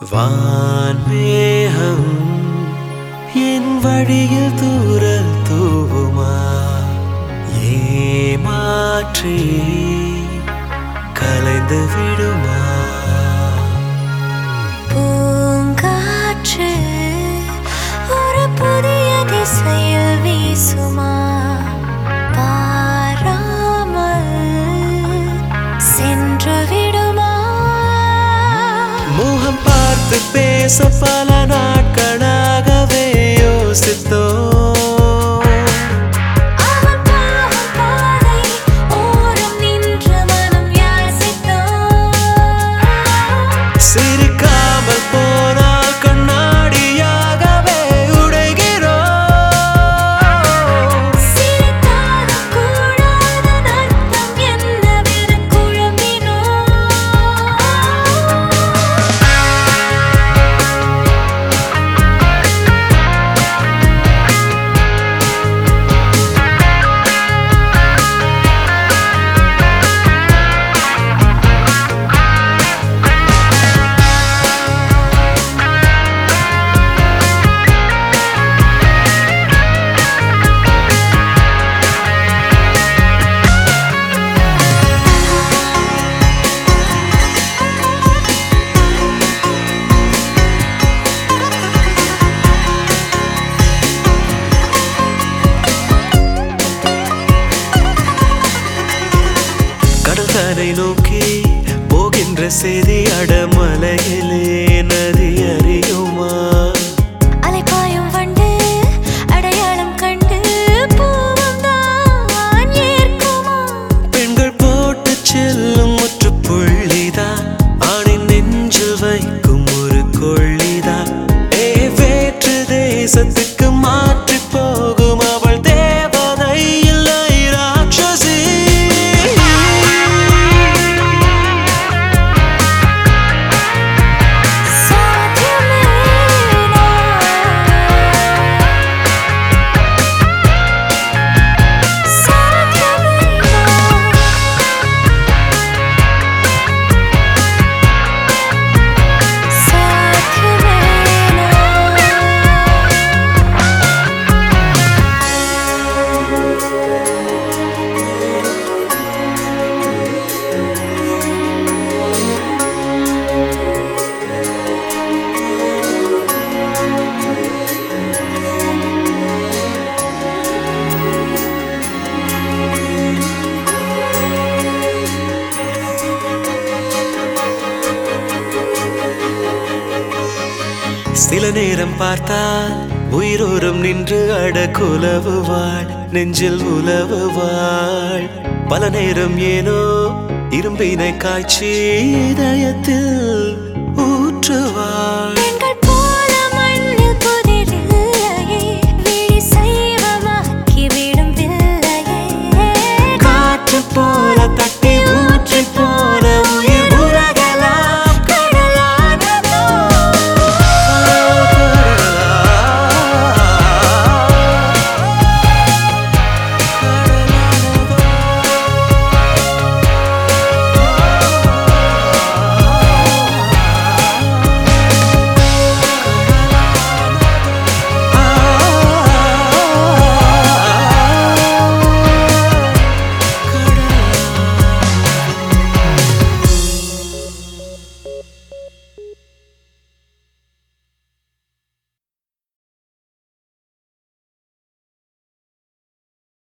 வான்மேகம் என் வழியில் தூரல் தூவுமா ஏமாற்றி கலைந்து விடுமா பூங்காற்று ஒரு புதிய திசையில் வீசுமா பாராமல் சென்று விடுமா முகம் பார்த்து பேச பல நாட்களாகவே யோசித்தோம் அவன் போகும் பாதை ஓரம் நின்று மனம் யாசித்தோம் சிரிக்காமல் போனால் கண்ணாடியாகவே உடைகிறோம் சிரித்தாலும் கூடாதன் அர்த்தம் என்னவென குழம்பினோம் கடற்கரை நோக்கி போகின்ற செய்தி அடமலையிலே நதி அறியுமா அலைபாயும் வண்டு அடையாளம் கண்டு பூவும் தான் ஏற்குமா பெண்கள் போட்டு செல்லும் முற்றுப்புள்ளிதான் ஆணின் நெஞ்சில் வைக்கும் ஒரு கொள்ளிதான் ஏ வேற்று தேசத்துக்கு மாற்றி போகும் அவள் தேவதை இல்லை ராட்சசி சில நேரம் பார்த்தால் உயிரோரம் நின்று அட குலவுவாள் நெஞ்சில் உலவுவாள் பல நேரம் ஏனோ இரும்பினை காய்ச்சி இதயத்தில் ஊற்றுவாள்